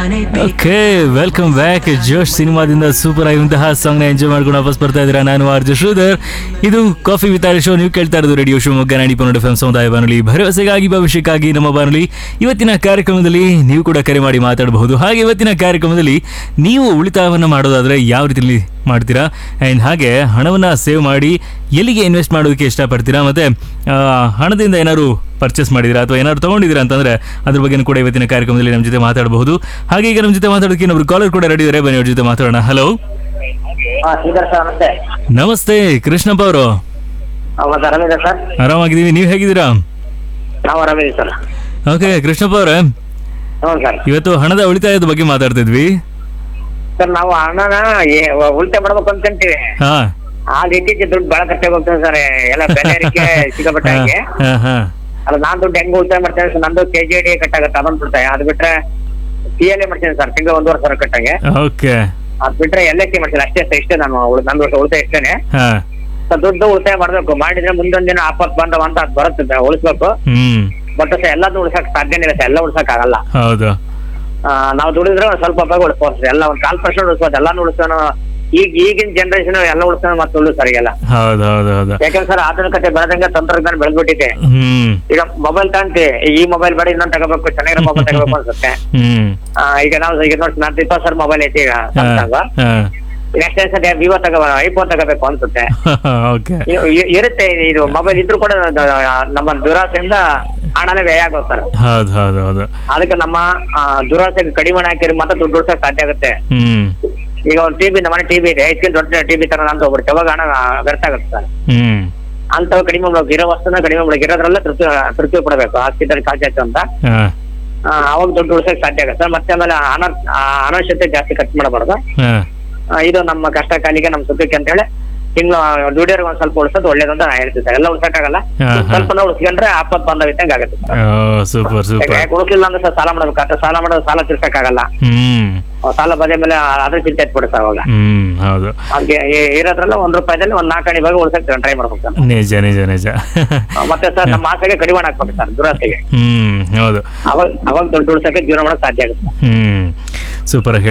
Okay welcome back Josh ಸಿನಿಮಾದಿಂದ super ಆಗಿರುವಂತಹ song ನ ಎಂಜಾಯ್ ಮಾಡ್ಕೊಂಡು ವಾಪಸ್ ಬರ್ತಾ ಇದ್ದೀರಾ ನಾನು ಆರ್ಜು ಶ್ರೀಧರ್ ಇದು ಕಾಫಿ ವಿತ್ ಆರ್ ಶೋ ನೀವು ಕೇಳ್ತಾ ಇರೋದು ರೇಡಿಯೋ ಶಿವಮೊಗ್ಗ ನಾಡಿ ಪನ್ನಡ ಎಫ್ ಸಮುದಾಯ ಬಾನುಲಿ ಭರವಸೆಗಾಗಿ ಭವಿಷ್ಯಕ್ಕಾಗಿ ನಮ್ಮ ಬಾನುಲಿ ಇವತ್ತಿನ ಕಾರ್ಯಕ್ರಮದಲ್ಲಿ ನೀವು ಕೂಡ ಕರೆ ಮಾಡಿ ಮಾತಾಡಬಹುದು ಹಾಗೆ ಇವತ್ತಿನ ಕಾರ್ಯಕ್ರಮದಲ್ಲಿ ನೀವು ಉಳಿತಾಯವನ್ನು ಮಾಡೋದಾದ್ರೆ ಯಾವ ರೀತಿಯಲ್ಲಿ ಮಾಡ್ತೀರಾ ಆ್ಯಂಡ್ ಹಾಗೆ ಹಣವನ್ನು ಸೇವ್ ಮಾಡಿ ಎಲ್ಲಿಗೆ ಇನ್ವೆಸ್ಟ್ ಮಾಡೋದಕ್ಕೆ ಇಷ್ಟಪಡ್ತೀರಾ ಮತ್ತೆ ಆ, ಹಣದಿಂದ ಏನಾದ್ರು ಪರ್ಚೇಸ್ ಮಾಡಿದಿರಾ ಅಥವಾ ಏನಾದ್ರು ತೊಗೊಂಡಿದ್ದೀರಾ ಅಂತಂದ್ರೆ ಅದ್ರ ಬಗ್ಗೆ ಕೂಡ ಇವತ್ತಿನ ಕಾರ್ಯಕ್ರಮದಲ್ಲಿ ನಮ್ಮ ಜೊತೆ ಮಾತಾಡಬಹುದು ಹಾಗೆ ಈಗ ನಮ್ಮ ಜೊತೆ ಮಾತಾಡೋದಕ್ಕೆ ಇನ್ನೊಬ್ರು ಕಾಲರ್ ಕೂಡ ರೆಡಿ ಇದ್ದಾರೆ ಬನ್ನಿ ಅವ್ರ ಜೊತೆ ಮಾತಾಡೋಣ ಹಲೋ ಹಾ ಶ್ರೀಧರ್ ಸರ್ ನಮಸ್ತೆ ನಮಸ್ತೆ ಕೃಷ್ಣಪ್ಪ ಅವರು ಆ, ಮತ್ತೆ ಆರಾಮಿದೆ ಸರ್ ಆರಾಮಾಗಿದ್ದೀವಿ ನೀವು ಹೇಗಿದ್ದೀರಾ ನಾವು ಆರಾಮಿದ್ದೀವಿ ಸರ್ ಓಕೆ ಕೃಷ್ಣಪ್ಪ ಅವರೇ ಹ್ಞೂ ಸರ್ ಇವತ್ತು ಹಣದ ಉಳಿತಾಯದ ಬಗ್ಗೆ ಮಾತಾಡ್ತಿದ್ವಿ ಸರ್ ನಾವು ಹಣನ ಏ- ಉಳಿತಾಯ ಮಾಡ್ಬೇಕು ಅನ್ಕೊಂತೀವಿ ಹಾ ಆಗ ಇತ್ತೀಚೆ ದುಡ್ಡು ಬಹಳ ಕಷ್ಟ ಹೋಗ್ತದೆ ಸರ್ ಎಲ್ಲ ಬೆಲೆ ಏರಿಕೆ ಸಿಕ್ಕಾಪಟ್ಟೆ ಹಾಗೆ ಹಾ ಹಾ ಅಲ್ಲ ನಾನ್ ದುಡ್ಡು ಹೆಂಗ್ ಉಳಿತಾಯ ಮಾಡ್ತೇನೆ ಸರ್ ನಂದು ಕೆ ಜಿ ಡಿ ಕಟ್ಟಾಗತ್ತೆ ಅದೊಂದು ಉಳಿತಾಯ ಅದು ಬಿಟ್ರೆ ಪಿ ಎಲ್ ಎ ಮಾಡ್ತೀನಿ ಸರ್ ತಿಂಗಳು ಒಂದೂವರೆ ಸಾವಿರ ಕಟ್ಟಂಗೆ ಓಕೆ ಅದ್ ಬಿಟ್ರೆ ಎಲ್ ಐ ಸಿ ಮಾಡ್ತೀನಿ ಅಷ್ಟೇ ಸರ್ ಇಷ್ಟೇ ನಾನು ಉಳ್- ನಂದು ವರ್ಷ ಉಳಿತಾಯ ಇಷ್ಟೇನೆ ಹಾ ಸರ್ ದುಡ್ಡು ಉಳಿತಾಯ ಮಾಡ್ಬೇಕು ಮಾಡಿದ್ರೆ ಮುಂದೊಂದ್ ದಿನ ಆಪತ್ ಬಂದವ ಅಂತ ಅದ್ ಬರುತ್ತೆ ಉಳಿಸ್ಬೇಕು ಹ್ಮ್ ಬಟ್ ಸರ್ ಎಲ್ಲದೂ ಉಳ್ಸಕ್ ಸಾಧ್ಯನೇ ಇಲ್ಲ ಸರ್ ಎಲ್ಲ ಉಳ್ಸಕ್ ಆಗಲ್ಲ ಹೌದು ಆ, ನಾವು ದುಡಿದ್ರೆ ಒಂದ್ ಸ್ವಲ್ಪ ಭಾಗ ಉಳಿಸ್ಬೋದು ಎಲ್ಲ ಒಂದ್ ಕಾಲ್ ಪರ್ಸೆಂಟ್ ಉಳಿಸ್ಬೋದು ಎಲ್ಲಾನು ಉಳಿಸೋಣ ಈಗ ಈಗಿನ ಜನರೇಷನ್ ಎಲ್ಲ ಉಳಿಸೋಣ ಮತ್ತೆ ಉಳಿದು ಸರ್ ಈಗೆಲ್ಲ ಹೌದು ಹೌದು ಹೌದು ಯಾಕಂದ್ರೆ ಸರ್ ಆಧುನಿಕತೆ ಬೆಳೆದಂಗೆ ತಂತ್ರಜ್ಞಾನ ಬೆಳೆದ್ಬಿಟ್ಟಿದೆ ಹ್ಮ್ ಈಗ ಮೊಬೈಲ್ ತಗೊಂತಿ ಈ ಮೊಬೈಲ್ ಬೇಡ ಇನ್ನೊಂದ್ ತಗೋಬೇಕು ಚೆನ್ನಾಗಿರೋ ಮೊಬೈಲ್ ತಗೋಬೇಕು ಅನ್ಸುತ್ತೆ ಹ್ಮ್ ಆ, ಈಗ ನಾವು ಈಗ ನೋಡಿ ನಾನು ಇಪ್ಪತ್ತು ಸಾವಿರ ಮೊಬೈಲ್ ಐತಿ ಈಗ ಹಾ Samsung. ಹಾ ನೆಕ್ಸ್ಟ್ ಸತಿ ವಿವೋ ತಗೋ ಐಫೋನ್ ತಗೋಬೇಕು ಅನ್ಸುತ್ತೆ ಓಕೆ ಇ- ಇ- ಇರುತ್ತೆ ಇದು ಮೊಬೈಲ್ ಇದ್ರೂ ಕೂಡ ಅದು, ಆ, ನಮ್ಮ ದುರಾಸೆಯಿಂದ ಹಣನೇ ವ್ಯಯ ಆಗೋದು ಸರ್ ಹೌದು ಹೌದು ಹೌದು ಅದಕ್ಕೆ ನಮ್ಮ ಆ, ದುರಾಸೆಗೆ ಕಡಿಮೆ ಹಾಕಿರಿ ಮತ್ತೆ ದುಡ್ಡು ಉಳ್ಸಕ್ ಸಾಧ್ಯ ಆಗುತ್ತೆ ಹ್ಮ್ ಈಗ ಒಂದು ಟಿವಿ ನಮ್ಮನೆ ಟಿವಿ ಇದೆ ಇದಕ್ಕಿಂತ ದೊಡ್ಡ ಟಿವಿ ತರ ಅಂತ ಹೋಗ್ಬಿಡುತ್ತೆ ಅವಾಗ ಹಣ ವ್ಯರ್ಥ ಆಗುತ್ತೆ ಸರ್ ಹ್ಮ್ ಅಂತವ್ ಕಡಿಮೆ ಮಾಡ್ಬೇಕು ಇರೋ ವಸ್ತುನ ಕಡಿಮೆ ಮಾಡ್ಬೇಕು ಇರೋದ್ರಲ್ಲ ತೃಪ್ತಿ ತೃಪ್ತಿ ಪಡಬೇಕು ಆಸ್ತಿದಲ್ಲಿ ಕಾಲ್ಚಾಯ್ತು ಅಂತ ಹಾ ಆ, ಅವಾಗ ದುಡ್ಡು ಉಳಿಸಕ್ ಸಾಧ್ಯ ಆಗುತ್ತೆ ಸರ್ ಮತ್ತೆ ಆಮೇಲೆ ಅನ ಆ, ಅನವಶ್ಯತೆ ಜಾಸ್ತಿ ಖರ್ಚು ಮಾಡಬಾರ್ದು ಹಾ ಆ, ಇದು ನಮ್ಮ ಕಷ್ಟ ಕಾಲಿಗೆ ನಮ್ಮ ಸುಖಕ್ಕೆ ಅಂತ ಹೇಳಿ ತಿಂಗಳು ದುಡಿಯೋರ್ಗೆ ಒಂದ್ ಸ್ವಲ್ಪ ಉಳಿಸೋದು ಒಳ್ಳೇದು ಅಂತ ನಾ ಹೇಳ್ತೀನಿ ಸರ್ ಎಲ್ಲ ಉಳ್ಸಕ್ಕಾಗಲ್ಲ ಹಾ, ಹಾ. ಸ್ವಲ್ಪ ಉಳಿಸ್ಕೊಂಡ್ರೆ ಆಪತ್ ಬಂದವ ಇದ್ದಂಗೆ ಆಗುತ್ತೆ ಸರ್ ಓ ಸೂಪರ್ ಸೂಪರ್ ಯಾಕೆ ಉಳಿಸ್ಲಿಲ್ಲ ಅಂದ್ರೆ ಸರ್ ಸಾಲ ಮಾಡ್ಬೇಕಾಗ್ತದೆ ಸಾಲ ಮಾಡೋದು ಸಾಲ ತೀರ್ಸಕ್ಕಾಗಲ್ಲ ಹ್ಮ್ ಆ, ಸಾಲ ಬದ ಮೇಲೆ ಅದ್ರ ಚಿಂತೆ ಎತ್ಬಿಡುತ್ತೆ ಅವಾಗ ಹ್ಮ್ ಹೌದು ಅದಕ್ಕೆ ಇರೋದ್ರಲ್ಲ ಒಂದ್ ರೂಪಾಯಿದಲ್ಲಿ ಒಂದ್ ನಾಲ್ಕು ಅಡಿ ಭಾಗ ಉಳಿಸಕ್ ಟ್ರೈ ಮಾಡ್ಬೇಕು ಸರ್ ನಿಜ ನಿಜ ನಿಜ ಆ, ಮತ್ತೆ ಸರ್ ನಮ್ಮ ಆಸೆಗೆ ಕಡಿವಾಣ ಹಾಕ್ಬೇಕು ಸರ್ ದುರಾಸೆಗೆ ಹ್ಮ್ ಹೌದು ಅವಾಗ ಅವಾಗ ದುಡ್ಡು ಉಳಿಸಕ್ಕೆ ಜೀವನ ಮಾಡಕ್ ಸಾಧ್ಯ ಆಗುತ್ತೆ ಹ್ಮ್ ಸೂಪರ್